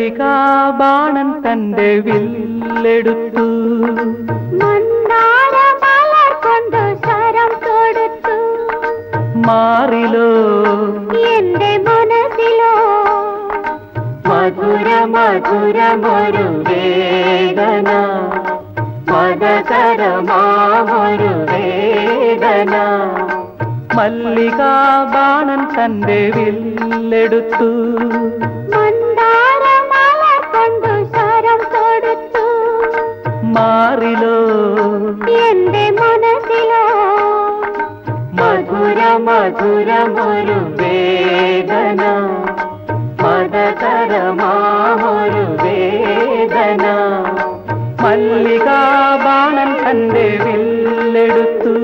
മല്ലികാബാണൻ തന്റെ വില്ലെടുത്തു മന്ദാര മലർ കൊണ്ടു ശരം കൊടുത്തു മാറിലോ എന്റെ മനസ്സിലോ മധുര മധുരമൊരു വേദന മതകരമാമൊരു വേദന മല്ലികാബാണൻ തന്റെ വില്ലെടുത്തു മന്ദാര മലർ കൊണ്ടു ശരം കൊടുത്തു മാറിലോ എന്റെ മനസ്സിലോ മധുര മധുരമൊരു വേദന മതകരമാമൊരു വേദന മല്ലികാബാണൻ തന്റെ വില്ലെടുത്തു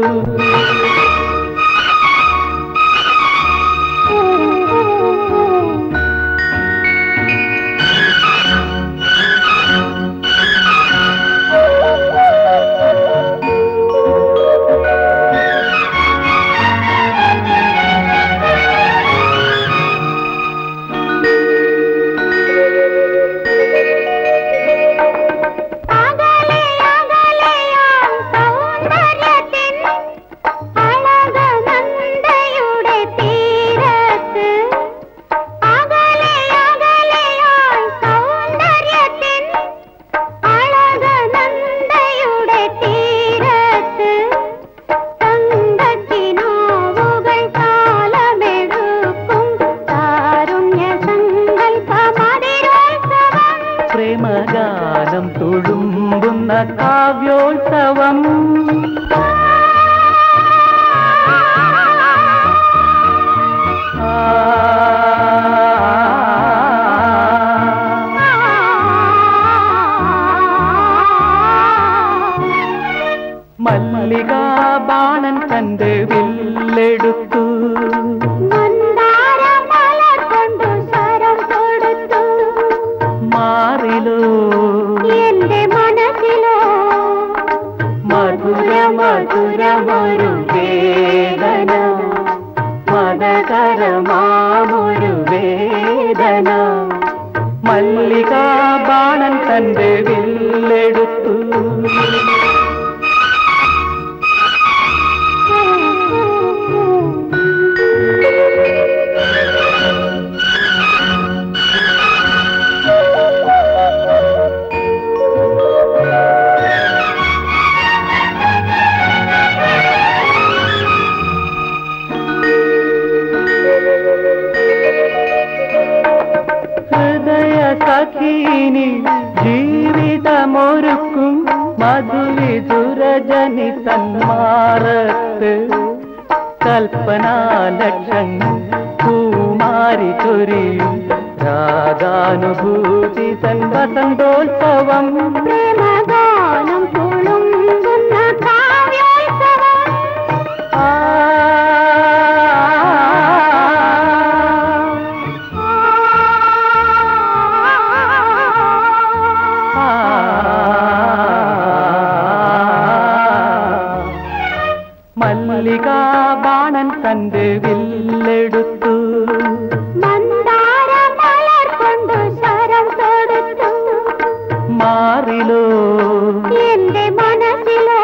അകലെ അകലെയാം സൗന്ദര്യത്തിൻ അഴകനന്ദയുടെ തീരത്ത് അകലെ അകലെയാം സൗന്ദര്യത്തിൻ അഴകനന്ദയുടെ തീരത്ത് തങ്കത്തിനോവുകൾ കാലമെടുക്കും കാരുണ്യ സങ്കൽപ്പമതിരോത്സവം പ്രേമഗാനം തുളുമ്പുന്ന കാവ്യോത്സവം ആ മല്ലികാബാണൻ തന്റെ വില്ലെടുത്തു മന്ദാര മലർ കൊണ്ടു ശരം കൊടുത്തു മാറിലോ എന്റെ മനസ്സിലോ മധുര മധുരമൊരു വേദന മതകരമാമൊരു വേദന മല്ലികാബാണൻ തന്റെ വില്ലെടുത്തു ഹൃദയ സഖീനി ജീവിതമൊരുക്കും മധുവിധുരജനി സന്മാറത്ത് കൽപ്പനാലക്ഷങ്ങൾ പൂമാരി ചൊരിയും രാഗാനുഭൂതി തൻ വസന്തോത്സവം പ്രേമഗാനം തുളുമ്പുന്ന കാവ്യോത്സവം ആ മല്ലികാബാണൻ തന്റെ വില്ലെടുത്തു മന്ദാര മലർ കൊണ്ടു ശരം കൊടുത്തു മാറിലോ എന്റെ മനസ്സിലോ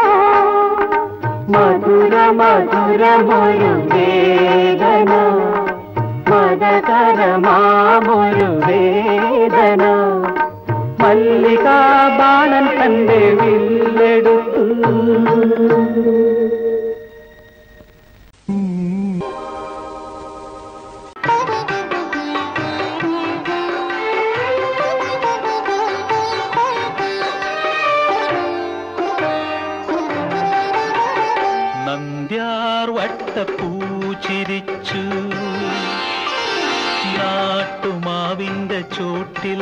മധുര മധുരമൊരു വേദന മതകരമാമൊരു വേദന മല്ലികാബാണൻ തന്റെ വില്ലെടുത്തു നന്ദ്യാർ വട്ടപ്പൂച്ചിരിച്ചു നാട്ടുമാവിന്റെ ചോട്ടിൽ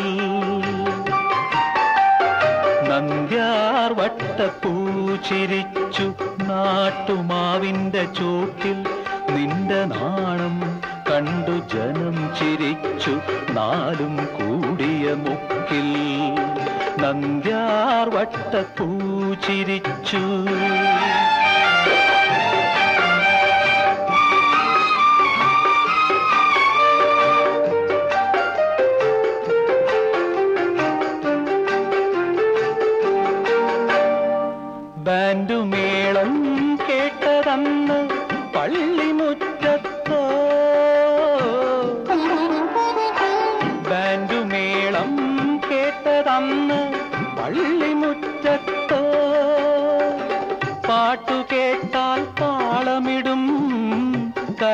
നന്ദ്യാർ വട്ടപ്പൂച്ചിരിച്ചു നാട്ടുമാവിന്റെ ചോട്ടിൽ നിന്റെ നാണം കണ്ടു ജനം ചിരിച്ചു നാലും കൂടിയ മുക്കിൽ നന്ദ്യാർ വട്ടപ്പൂച്ചിരിച്ചു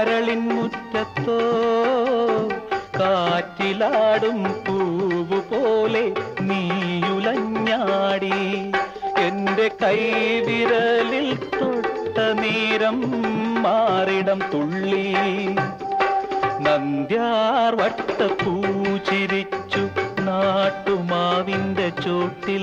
കരളിൻ മുറ്റത്തോ കാറ്റിലാടും പൂവ് പോലെ നീയുലഞ്ഞാടി എന്റെ കൈവിരലിൽ തൊട്ട നേരം മാറിടം തുള്ളി നന്ദ്യാർ വട്ടപ്പൂ ചിരിച്ചു നാട്ടുമാവിന്റെ ചോട്ടിൽ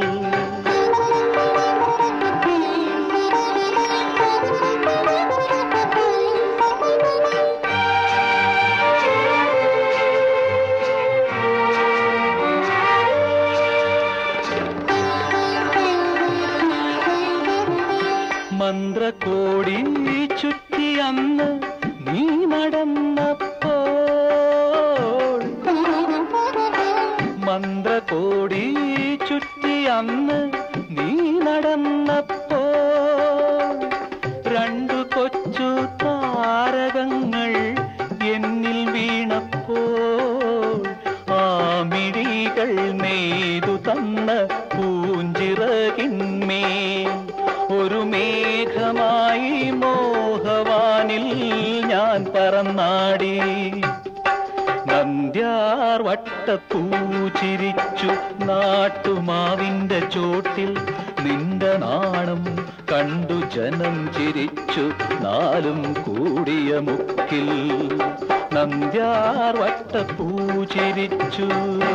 മന്ത്രകോടി ചുറ്റി അന്ന് നീ നടന്നപ്പോൾ മന്ത്രകോടി ചുറ്റി അന്ന് നീ നടന്നപ്പോൾ രണ്ടു കൊച്ചു താരകങ്ങൾ എന്നിൽ വീണപ്പോൾ ആ മിഴികൾ നെയ്തു തന്ന പൂഞ്ചിറകിന്മേൽ ഒരു മേഘമായി മോഹവാനിൽ ഞാൻ പറന്നാടി നന്ദ്യാർ വട്ടപ്പൂ ചിരിച്ചു നാട്ടുമാവിന്റെ ചോട്ടിൽ നിന്റെ നാണം കണ്ടു ജനം ചിരിച്ചു നാലും കൂടിയ മുക്കിൽ നന്ദ്യാർ വട്ടപ്പൂ ചിരിച്ചു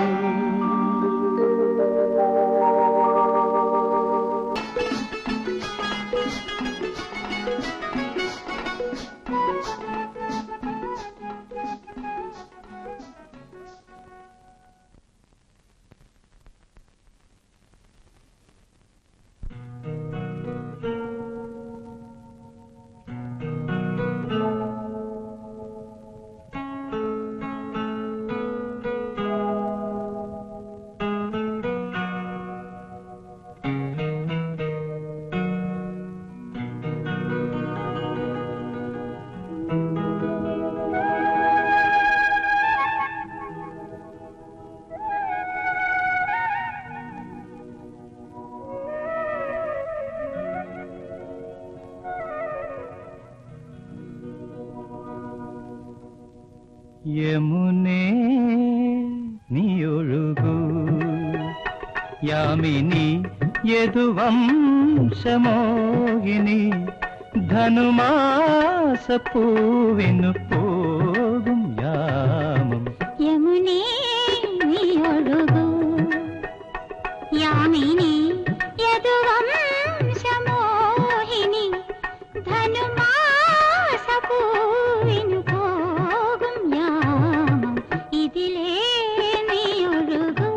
യമുനേ നീയൊഴുകൂ യാമിനി യദുവംശമോഹിനി ധനുമാസപ്പൂവിനു പോകും യാമം യമുനേ നീ ഒഴുകൂ യാമിനി യദുവംശമോഹിനി ധനുമാസപൂവിനു പോകും യാമം ഇതിലേ നീ ഒഴുകൂ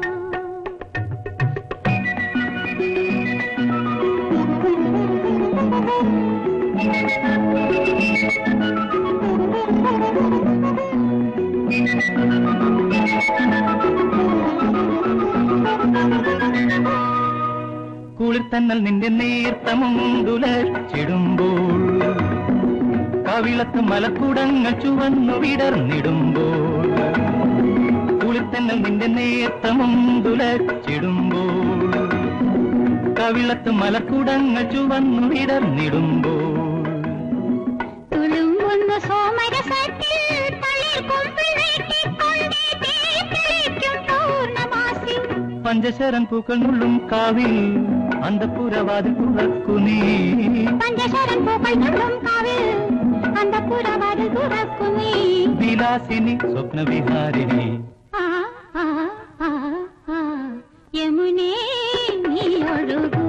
കുളിർത്തന്നൽ നിന്റെ നേർത്തമുണ്ടുലച്ചിടുമ്പോൾ കവിളത്ത് മലക്കുടങ്ങൾ ചുവന്നു വിടർന്നിടുമ്പോൾ കുളിർത്തന്നൽ നിന്റെ നേർത്തമുണ്ടുലച്ചിടുമ്പോൾ കവിളത്ത് മലക്കുടങ്ങൾ ചുവന്നു വിടർന്നിടുമ്പോൾ തുളുമ്പുന്ന സോമരസത്തിൽ തളിർ കൊമ്പിൽ നീട്ടിക്കൊണ്ടേ തീർത്തിരിക്കും പൂർണ്ണമാസി പഞ്ചശരൻ പൂക്കൾ നുള്ളും കാവിൽ അന്തപ്പുരവാതിൽ തുറക്കു നീ പഞ്ചശരൻ പൂക്കൾ നുള്ളും കാവിൽ അന്തപുരവാതിൽ തുറക്കുമേ വിലാസിനി സ്വപ്നവിഹാരിണി ആ ആ ആ ആ യമുനേ നീ ഒഴുകൂ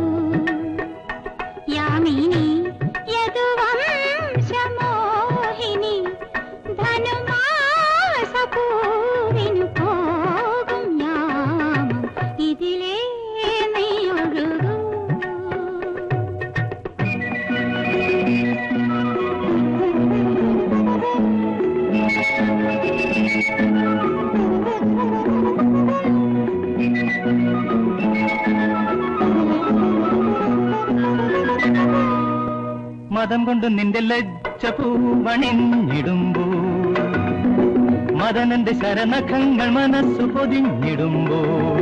യാമിനി യദുവംശമോഹിനി ധനുമാസപൂവിനു പോകും യാമം ഇതിലേ നീ ഒഴുകൂ മതം കൊണ്ട് നിന്റെ ലജ്ജ പൂവണിഞ്ഞിടുമ്പോൾ മദനന്റെ ശരണഖങ്ങൾ മനസ്സു പൊതിഞ്ഞിടുമ്പോൾ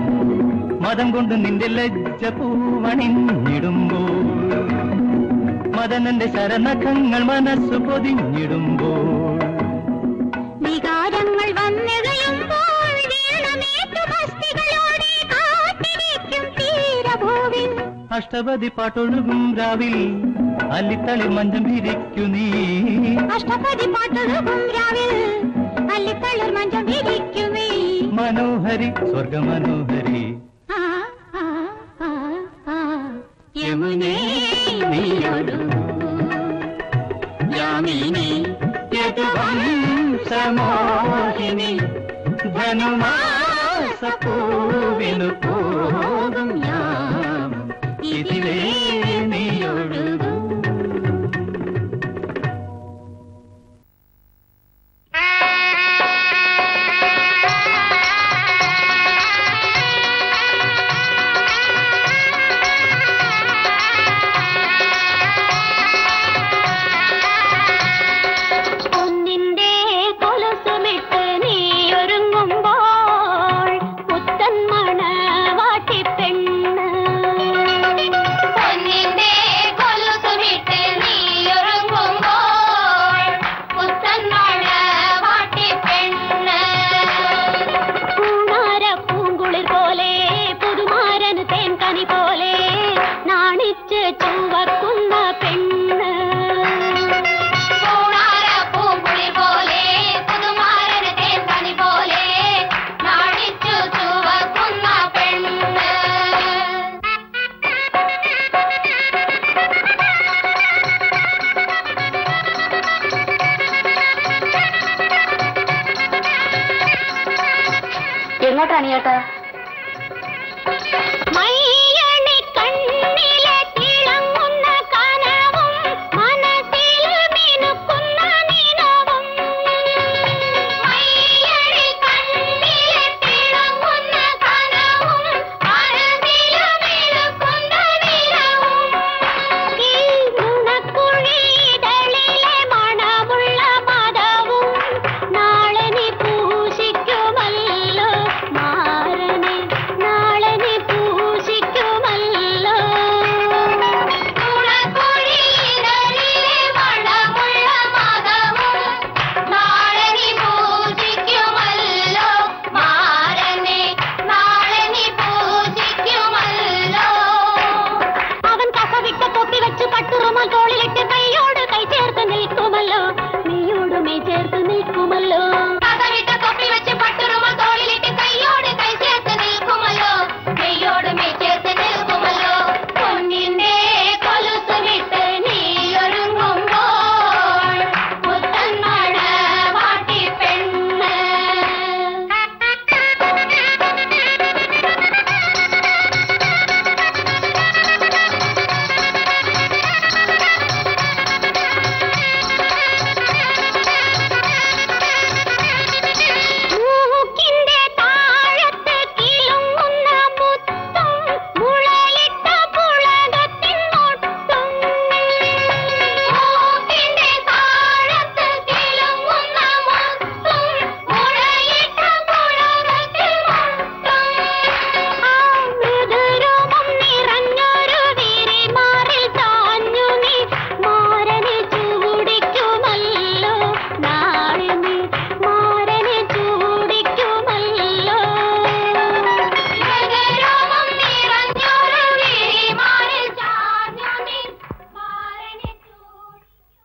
മതം കൊണ്ട് നിന്റെ ലജ്ജ പൂവണിഞ്ഞിടുമ്പോൾ മദനന്റെ ശരണഖങ്ങൾ മനസ്സു പൊതിഞ്ഞിടുമ്പോൾ വികാരങ്ങൾ വന്നിഴയുമ്പോൾ വീണമേറ്റു മസ്തികളോടെ കാത്തിരിക്കും തീരഭൂവിൽ അഷ്ടപതി പാട്ടൊഴുകും രാവിൽ അല്ലിത്തളിൽ മഞ്ചം വിരിക്കു നീ അഷ്ടപതി പാട്ടൊഴുകും രാവിൽ അല്ലിത്തളിർ മഞ്ചം വിരിക്കുമേ മനോഹരി സ്വർഗമനോഹരി ആ, ആ, ആ, ആ. യമുനേ നീയൊഴുകൂ. യാമിനി യദുവംശമോഹിനി ധനുമാസപ്പൂവിനു പോകും യാമം ഇതിലേ നീയൊഴുകൂ ഒന്നിന്റെ കൊലുസുമിട്ട് നീ ഒരുങ്ങുമ്പോൾ പുത്തൻ മണവാട്ടിപ്പെണ്ണ് ഒന്നിന്റെ കൊലുസുമിട്ട് നീ ഒരുങ്ങുമ്പോൾ പുത്തൻ മണവാട്ടിപ്പെണ്ണ് പൂണാര പൂങ്കുളിർ പോലെ പുതുമാരന് തേൻകനി പോലെ നാണിച്ച് ചുവക്കുന്ന പെണ്ണ് പൂണാര പൂങ്കുളിർ പോലെ പുതുമാരന് തേൻകനി പോലെ നാണിച്ചു ചുവക്കുന്ന പെണ്ണ് എങ്ങോട്ടാണ് ചേട്ടാ മയ്യണി കണ്ണിലെ തിളങ്ങുന്ന കനവും മനസ്സിൽ മിനുക്കുന്ന നിലവും മയ്യണി കണ്ണിലെ തിളങ്ങുന്ന കനവും മനസ്സിൽ മിനുക്കുന്ന നിലവും ഈ നുണക്കുഴിയിടലിലെ മണമുള്ള മതവും നാളെ നീ പൂശിക്കുമല്ലോ മാറനെ നാളെ നീ പൂശിക്കുമല്ലോ നുണക്കുഴിയിടലിലെ മണമുള്ള മതവും നാളെ നീ പൂശിക്കുമല്ലോ മാറനെ നാളെ നീ പൂശിക്കുമല്ലോ അവൻ കസവിട്ട തൊപ്പി വെച്ച് പട്ടുറുമാൽ തോളിലിട്ട് കൈയോട് കൈ ചേർത്ത് നിൽക്കുമല്ലോ നീയോടുമേ ചേർത്ത് നിൽക്കുമല്ലോ കസവിട്ട തൊപ്പി വെച്ച് പട്ടുറുമാൽ തോളിലിട്ട് കൈയോട് കൈ ചേർത്ത് നിൽക്കുമല്ലോ നീയോടുമേ ചേർത്ത് നിൽക്കുമല്ലോ പൊന്നിന്റെ കൊലുസ് വിട്ട് നീ ഒരുങ്ങുമ്പോൾ പുത്തൻ മണവാട്ടി പെണ്ണ് മൂക്കിന്റെ താഴത്ത് കിളുങ്ങുന്ന മുത്തും മുളയിട്ട പുളകത്തിൻ മൊട്ടും മൂക്കിന്റെ താഴത്ത് കിളുങ്ങുന്ന മുത്തും മുളയിട്ട പുളകത്തിൻ മൊട്ടും ആ മൃദുരൂപം നിറഞ്ഞൊരു വിരിമാറിൽ ചാഞ്ഞു നീ മാരനെ ചൂടിക്കുമല്ലോ നാളെ നീ മാരനെ ചൂടിക്കുമല്ലോ മൃദുരൂപം നിറഞ്ഞൊരു വിരിമാറിൽ ചാഞ്ഞു നീ മാരനെ ചൂടി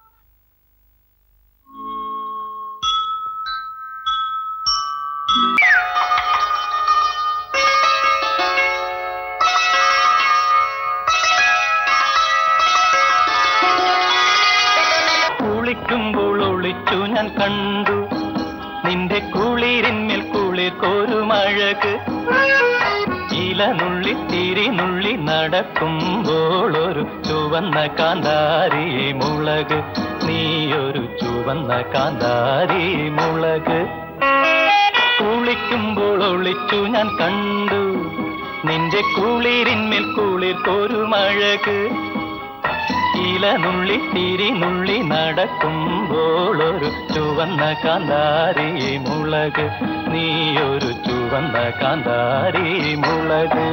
കുളിക്കുമ്പോൾ ഒളിച്ചു ഞാൻ കണ്ടു നിന്റെ കുളിരിന്മേൽ കുളിർ കോരുമഴക് ഇലനുള്ളി തിരിനുള്ളി നടക്കുമ്പോൾ ഒരു ചുവന്ന കാന്താരി മുളക് നീയൊരു ചുവന്ന കാന്താരി മുളക് കുളിക്കുമ്പോൾ ഒളിച്ചു ഞാൻ കണ്ടു നിന്റെ കുളിരിന്മേൽ കുളിർ കോരുമഴക് ഇലനുള്ളി തിരിനുള്ളി നടക്കുമ്പോൾ ഒരു ചുവന്ന കാന്താരി മുളക് നീയൊരു ചുവന്ന കാന്താരി മുളക്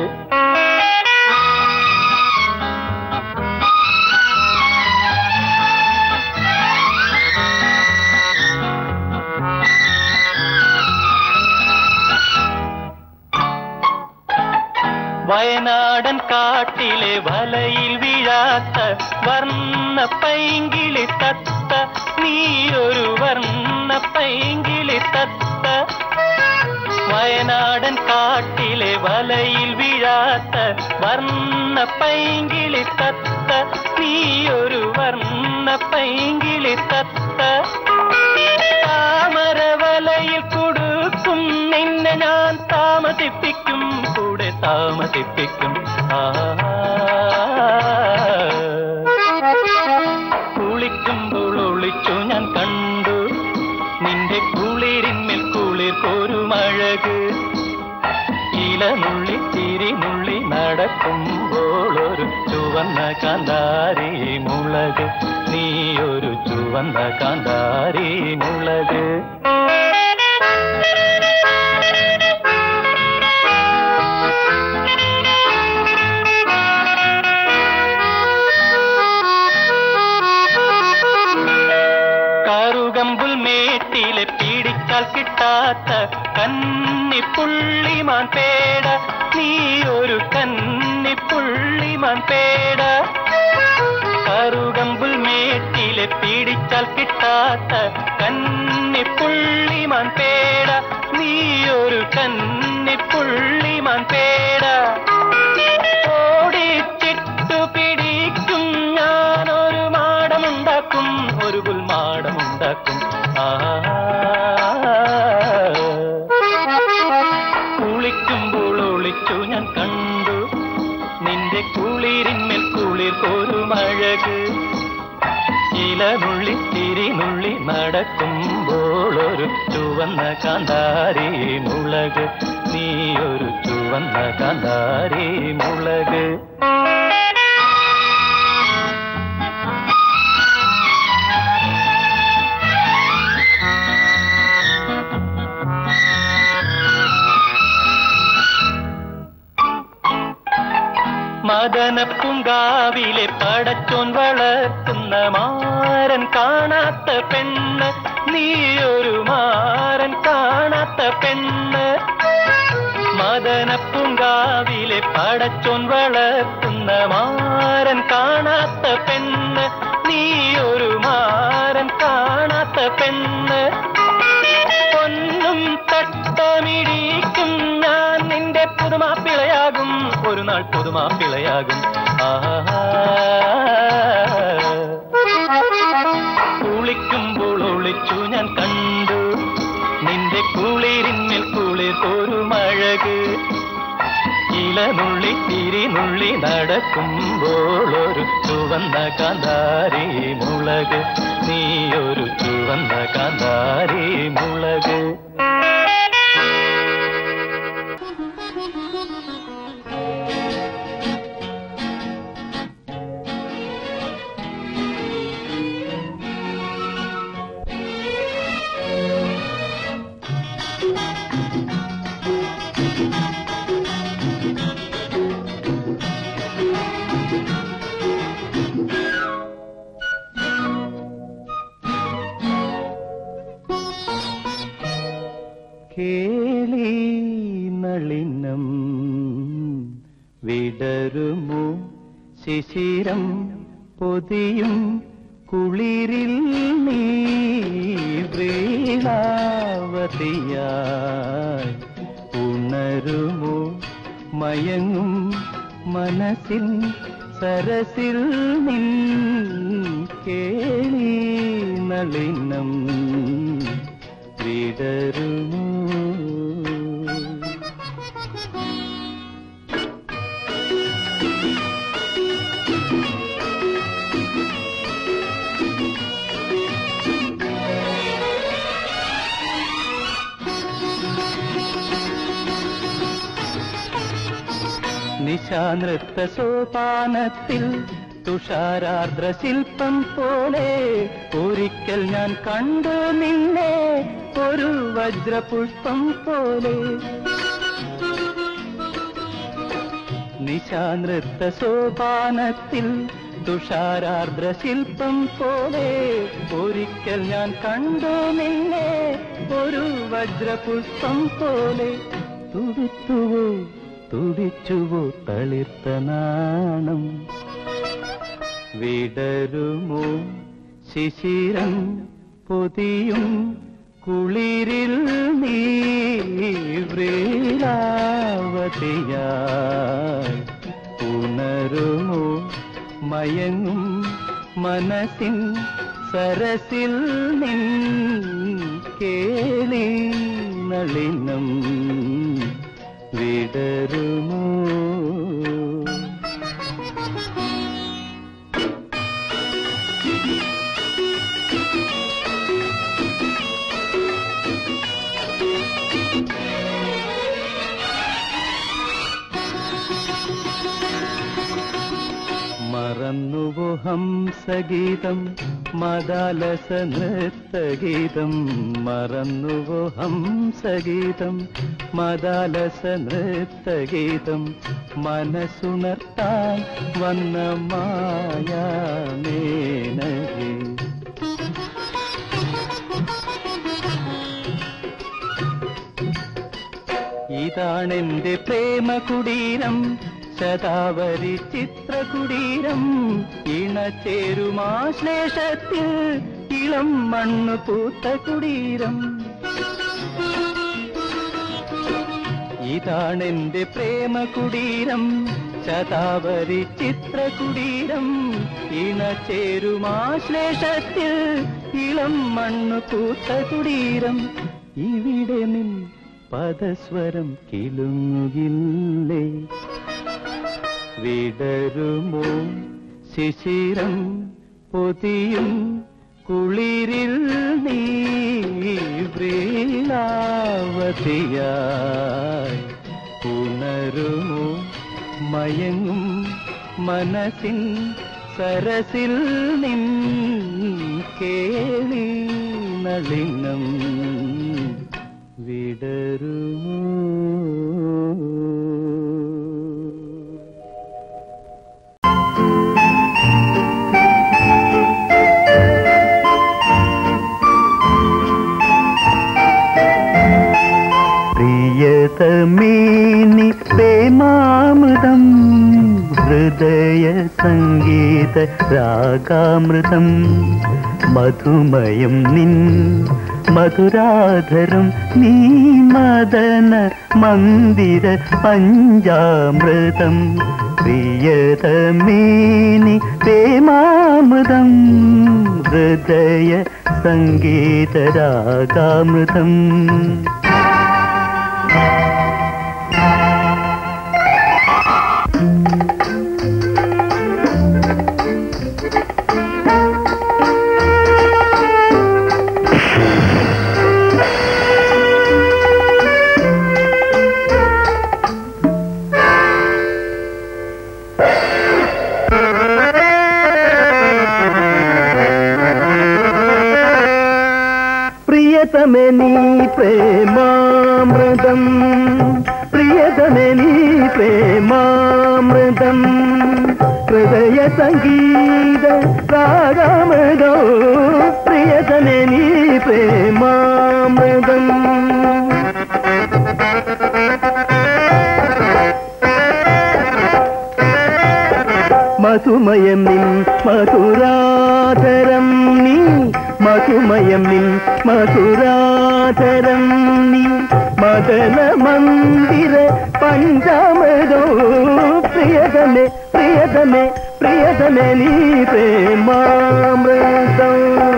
വയനാടൻ കാട്ടിലെ വലയിൽ വീഴാത്ത വർണ്ണ പൈങ്കിളി തത്ത നീയൊരു വർണ്ണ പൈങ്കിളി തത്ത വയനാടൻ കാട്ടിലെ വലയിൽ വീഴാത്ത വർണ്ണ പൈങ്കിളി തത്ത നീയൊരു വർണ്ണ പൈങ്കിളി തത്ത താമര വലയിൽ കൊടുക്കും നിന്നെ ഞാൻ താമസിപ്പിക്കും കൂടെ താമസിപ്പിക്കും ആ കുളിക്കുമ്പോൾ ഒളിച്ചു ഞാൻ കണ്ടു നിന്റെ കുളിരിന്മേൽ കുളിർ കോരുമഴക് ഇലനുള്ളി തിരിനുള്ളി നടക്കുമ്പോൾ ഒരു ചുവന്ന കാന്താരി മുളക് നീ ഒരു ചുവന്ന കാന്താരി മുളക് കറുകമ്പുൽ മേട്ടിലെ പിടിച്ചാൽ കിട്ടാത്ത കന്നിപ്പുള്ളിമാൻ പേട നീ ഒരു കന്നിപ്പുള്ളിമാൻ പേട കറുകമ്പുൽ മേട്ടിലെ പിടിച്ചാൽ കിട്ടാത്ത കന്നിപ്പുള്ളിമാൻ പേട നീ ഒരു കന്നിപ്പുള്ളിമാൻ പേട ഓടിച്ചിട്ടു പിടിക്കും ഞാനൊരു മാടമുണ്ടാക്കും ഒരു പുൽമാടമുണ്ടാക്കും ആ കുളിക്കുമ്പോൾ ഒളിച്ചു ഞാൻ കണ്ടു നിന്റെ കുളിരിന്മേൽ കുളിർ കോരുമഴക് ഇലനുള്ളി തിരിനുള്ളി നടക്കുമ്പോൾ ഒരു ചുവന്ന കാന്താരി മുളക് നീ ഒരു ചുവന്ന കാന്താരി മുളക് മദനപ്പുങ്കാവിലെ പടച്ചോൻ വളർത്തുന്ന മാരൻ കാണാത്ത പെണ്ണ് നീയൊരു മാരൻ കാണാത്ത പെണ്ണ് മദനപ്പുങ്കാവിലെ പടച്ചോൻ വളർത്തുന്ന മാരൻ കാണാത്ത പെണ്ണ് നീയൊരു മാരൻ കാണാത്ത പെണ്ണ് പൊന്നും തട്ടമിടിക്കും ഞാൻ നിന്റെ പുതുമാപ്പിളയാകും ഒരു നാൾ പുതുമാപ്പിളയാകും ആഹാ കുളിക്കുമ്പോൾ ഒളിച്ചു ഞാൻ കണ്ടു നിന്റെ കുളിരിന്മേൽ കുളിർ ഒരു മഴക് ഇലനുള്ളി തിരിനുള്ളി നടക്കുമ്പോൾ ഒരു ചുവന്ന കാന്താരി മുളക് നീ ഒരു ചുവന്ന കാന്താരി മുളക് കേളി നളിനം വിടരുമോ ശിശിരം പൊതിയും കുളിരിൽ നീ വ്രീളാവതിയായി ഉണരുമോ മയങ്ങും മനസ്സിൽ സരസിൽ നിൻ കേളി നളിനം വിടരുമോ നിശാനൃത്ത സോപാനത്തിൽ തുഷാരാർദ്ര ശില്പം പോലെ ഒരിക്കൽ ഞാൻ കണ്ടു നിന്നെ ഒരു വജ്രപുഷ്പം പോലെ നിശാനൃത്ത സോപാനത്തിൽ തുഷാരാർദ്ര ശില്പം പോലെ ഒരിക്കൽ ഞാൻ കണ്ടു നിന്നെ ഒരു വജ്രപുഷ്പം പോലെ തുടുത്തുവോ തുടിച്ചുവോ തളിർത്ത നാണം വിടരുമോ ശിശിരം പൊതിയും കുളിരിൽ നീ വ്രീലാവതിയായി ഉണരുമോ മയങ്ങും മനസ്സിൻ സരസിൽ നിൻ കേളി നളിനം വിടരുമോ മറന്നുവോ ഹംസഗീതം മദാലസ നൃത്തഗീതം മറന്നുവോ ഹംസഗീതം മദാലസ നൃത്തഗീതം മനസ്സുണർത്താൻ വന്ന മായാമേനകേ ഇതാണെന്റെ പ്രേമ കുടീരം ശതാവരി ചിത്രകുടീരം ഇണചേരുമാശ്ലേഷത്തിൽ ഇളം മണ്ണു പൂത്ത കുടീരം ഇതാണെന്റെ പ്രേമ കുടീരം ശതാവരി ചിത്രകുടീരം ഇണചേരുമാശ്ലേഷത്തിൽ ഇളം മണ്ണു പൂത്ത കുടീരം ഇവിടെ നിൻ പദസ്വരം കിലുങ്ങുകില്ലേ വിടരുമോ ശിശിരം പൊതിയും കുളിരിൽ നീ വ്രീലാവതിയായി ഉണരുമോ മയങ്ങും മനസ്സിൻ സരസിൽ നിൻ കേളി നളിനം വിടരുമോ പ്രിയതമേനി പ്രേമാമൃതം ഹൃദയ സംഗീത രാഗാമൃതം മധുമയം നിൻ മധുരാധരം നീ മദന മന്ദിര പഞ്ചാമൃതം പ്രിയതമേനി പ്രേമാമൃതം ഹൃദയ സംഗീത രാഗാമൃതം പ്രിയതമേ നീ പ്രേമാമൃതം പ്രിയതമേ നീ പ്രേമാമൃതം ഹൃദയ സംഗീത രാഗാമൃതോ പ്രിയതമേ നീ പ്രേമാമൃതം മധുമയം നിൻ മധുരാധരം നീ മധുമയം നിൻ മധുരാധരം നീ മദന മന്ദിര പഞ്ചാമൃതോ പ്രിയതമേ പ്രിയതമേ പ്രിയതമേ നീ പ്രേമാമൃതം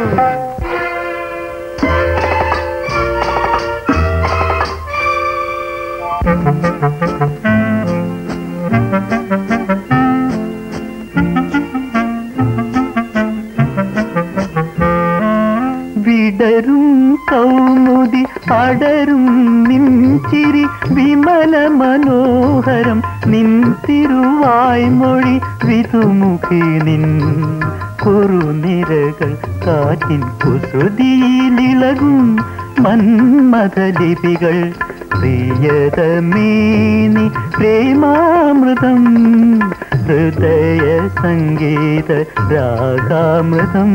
വിടരും കൗമുദി അടരും നിൻചിരി വിമല മനോഹരം നിൻ തിരുവായ്മൊഴി വിതുമുഖി നിൻ കുറുനിരകൾ കാറ്റിൻ കുസൃതിയിലിളകും മന്മഥലിപികൾ പ്രിയതമേനി പ്രേമാമൃതം ഹൃദയ സംഗീത രാഗാമൃതം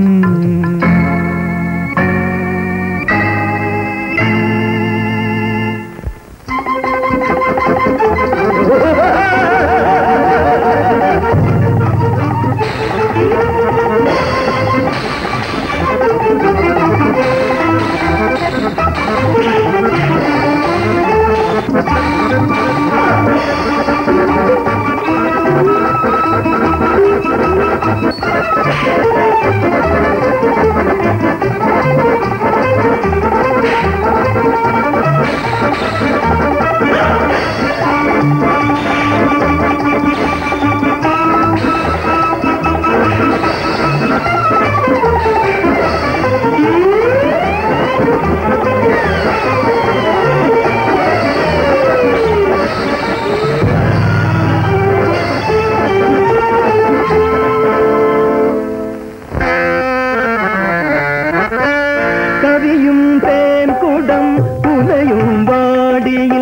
കവിയും തേൻ കുടം പുലയും വാടിയിൽ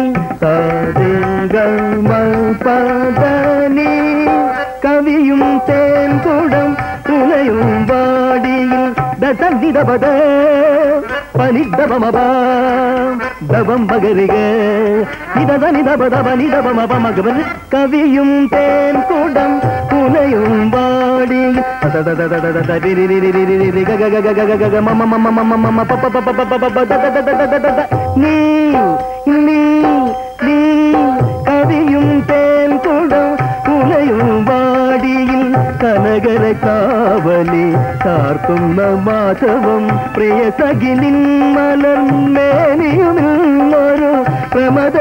പദനി കവിയും തേൻ കുടം പുലയും വാടിയിൽ ദതനിതപദ പനിദപമപ ദപം പകരിക ഇതനിതപദപനിതപമപമകവൻ കവിയും തേൻ കുടം പുലയും വാടി നീ നീ നീ കവിയും തേൻ കുടം പുലയും വാടിയിൽ കനകര കാവലി കാർത്തുന്ന മാധവം പ്രിയ സഖിനിൻ മലർമേനിയുമില്ലൊരു പ്രമദ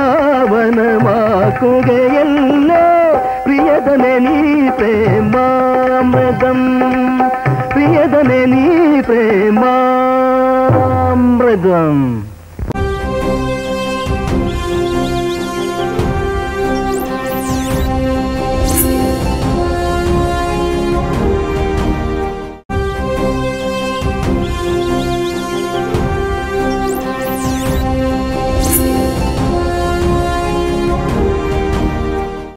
സുധാവനമാക്കുകയല്ലോ പ്രിയതനെ നീ പ്രേമാമൃതം പ്രിയതനെ നീ പ്രേമാമൃതം